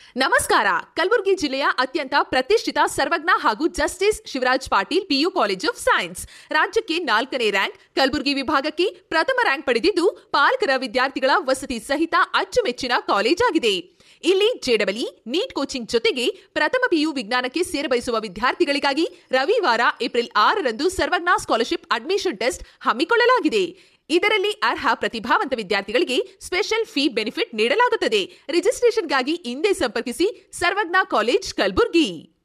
ನಮಸ್ಕಾರ ಕಲಬುರಗಿ ಜಿಲ್ಲೆಯ ಅತ್ಯಂತ ಪ್ರತಿಷ್ಠಿತ ಸರ್ವಜ್ಞ ಹಾಗೂ justice Shivaraj Patil PU college of science ರಾಜ್ಯಕ್ಕೆ ನಾಲ್ಕನೇ ರ್ಯಾಂಕ್ ಕಲಬುರಗಿ ವಿಭಾಗಕ್ಕೆ ಪ್ರಥಮ ರ್ಯಾಂಕ್ ಪಡೆದಿದ್ದು ಪಾಲಕರ ವಿದ್ಯಾರ್ಥಿಗಳ ವಸತಿ ಸಹಿತ ಅಚ್ಚುಮೆಚ್ಚಿನ ಕಾಲೇಜ್ ಆಗಿದೆ ಇಲ್ಲಿ ಜೆಡಬ್ಲ್ಇ ನೀಟ್ ಕೋಚಿಂಗ್ ಜೊತೆಗೆ ಪ್ರಥಮ ಪಿಯು ವಿಜ್ಞಾನಕ್ಕೆ ಸೇರಬಯಸುವ ವಿದ್ಯಾರ್ಥಿಗಳಿಗಾಗಿ ರವಿವಾರ ಏಪ್ರಿಲ್ ಆರರಂದು ಸರ್ವಜ್ಞ ಸ್ಕಾಲರ್ಶಿಪ್ ಅಡ್ಮಿಷನ್ ಟೆಸ್ಟ್ ಹಮ್ಮಿಕೊಳ್ಳಲಾಗಿದೆ ಇದರಲ್ಲಿ ಅರ್ಹ ಪ್ರತಿಭಾವಂತ ವಿದ್ಯಾರ್ಥಿಗಳಿಗೆ ಸ್ಪೆಷಲ್ ಫೀ ಬೆನಿಫಿಟ್ ನೀಡಲಾಗುತ್ತದೆ ರಿಜಿಸ್ಟ್ರೇಷನ್ಗಾಗಿ ಹಿಂದೆ ಸಂಪರ್ಕಿಸಿ ಸರ್ವಜ್ಞ ಕಾಲೇಜ್ ಕಲಬುರ್ಗಿ